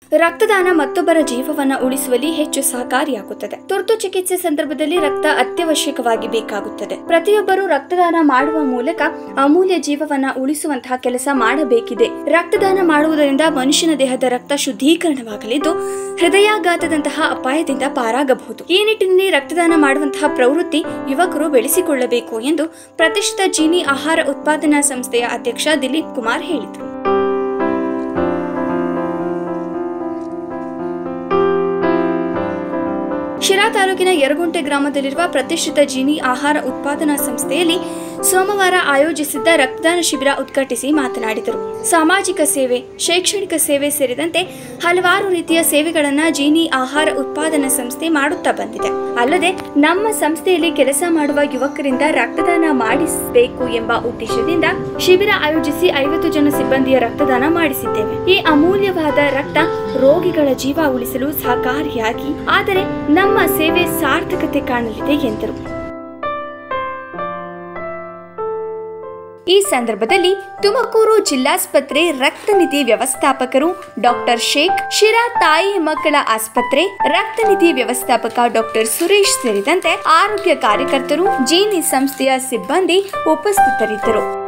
ರಕ್ತದಾನ ಮತ್ತೊಬ್ಬರ ಜೀವವನ್ನ ಉಳಿಸುವಲ್ಲಿ ಹೆಚ್ಚು ಸಹಕಾರಿಯಾಗುತ್ತದೆ ತುರ್ತು ಚಿಕಿತ್ಸೆ ಸಂದರ್ಭದಲ್ಲಿ ರಕ್ತ ಅತ್ಯವಶ್ಯಕವಾಗಿ ಬೇಕಾಗುತ್ತದೆ ಪ್ರತಿಯೊಬ್ಬರು ರಕ್ತದಾನ ಮಾಡುವ ಮೂಲಕ ಅಮೂಲ್ಯ ಜೀವವನ್ನ ಉಳಿಸುವಂತಹ ಕೆಲಸ ಮಾಡಬೇಕಿದೆ ರಕ್ತದಾನ ಮಾಡುವುದರಿಂದ ಮನುಷ್ಯನ ದೇಹದ ರಕ್ತ ಶುದ್ಧೀಕರಣವಾಗಲಿದ್ದು ಹೃದಯಾಘಾತದಂತಹ ಅಪಾಯದಿಂದ ಪಾರಾಗಬಹುದು ಈ ನಿಟ್ಟಿನಲ್ಲಿ ರಕ್ತದಾನ ಮಾಡುವಂತಹ ಪ್ರವೃತ್ತಿ ಯುವಕರು ಬೆಳೆಸಿಕೊಳ್ಳಬೇಕು ಎಂದು ಪ್ರತಿಷ್ಠಿತ ಜೀನಿ ಆಹಾರ ಉತ್ಪಾದನಾ ಸಂಸ್ಥೆಯ ಅಧ್ಯಕ್ಷ ದಿಲೀಪ್ ಕುಮಾರ್ ಹೇಳಿದರು ಶಿರಾ ತಾಲೂಕಿನ ಯರಗುಂಟೆ ಗ್ರಾಮದಲ್ಲಿರುವ ಪ್ರತಿಷ್ಠಿತ ಜೀನಿ ಆಹಾರ ಉತ್ಪಾದನಾ ಸಂಸ್ಥೆಯಲ್ಲಿ ಸೋಮವಾರ ಆಯೋಜಿಸಿದ್ದ ರಕ್ತದಾನ ಶಿಬಿರ ಉದ್ಘಾಟಿಸಿ ಮಾತನಾಡಿದರು ಸಾಮಾಜಿಕ ಸೇವೆ ಶೈಕ್ಷಣಿಕ ಸೇವೆ ಸೇರಿದಂತೆ ಹಲವಾರು ರೀತಿಯ ಸೇವೆಗಳನ್ನ ಜೀನಿ ಆಹಾರ ಉತ್ಪಾದನಾ ಸಂಸ್ಥೆ ಮಾಡುತ್ತಾ ಬಂದಿದೆ ಅಲ್ಲದೆ ನಮ್ಮ ಸಂಸ್ಥೆಯಲ್ಲಿ ಕೆಲಸ ಮಾಡುವ ಯುವಕರಿಂದ ರಕ್ತದಾನ ಮಾಡಿಸಬೇಕು ಎಂಬ ಉದ್ದೇಶದಿಂದ ಶಿಬಿರ ಆಯೋಜಿಸಿ ಐವತ್ತು ಜನ ಸಿಬ್ಬಂದಿಯ ರಕ್ತದಾನ ಮಾಡಿಸಿದ್ದೇವೆ ಈ ಅಮೂಲ್ಯವಾದ ರಕ್ತ ರೋಗಿಗಳ ಜೀವ ಉಳಿಸಲು ಸಹಕಾರಿಯಾಗಿ ಆದರೆ ನಮ್ಮ ಸೇವೆ ಸಾರ್ಥಕತೆ ಕಾಣಲಿದೆ ಎಂದರು ಈ ಸಂದರ್ಭದಲ್ಲಿ ತುಮಕೂರು ಜಿಲ್ಲಾಸ್ಪತ್ರೆ ರಕ್ತನಿಧಿ ವ್ಯವಸ್ಥಾಪಕರು ಡಾಕ್ಟರ್ ಶೇಖ್ ಶಿರಾ ತಾಯಿ ಮಕ್ಕಳ ಆಸ್ಪತ್ರೆ ರಕ್ತನಿಧಿ ವ್ಯವಸ್ಥಾಪಕ ಡಾಕ್ಟರ್ ಸುರೇಶ್ ಸೇರಿದಂತೆ ಆರೋಗ್ಯ ಕಾರ್ಯಕರ್ತರು ಜೀನಿ ಸಂಸ್ಥೆಯ ಸಿಬ್ಬಂದಿ ಉಪಸ್ಥಿತರಿದ್ದರು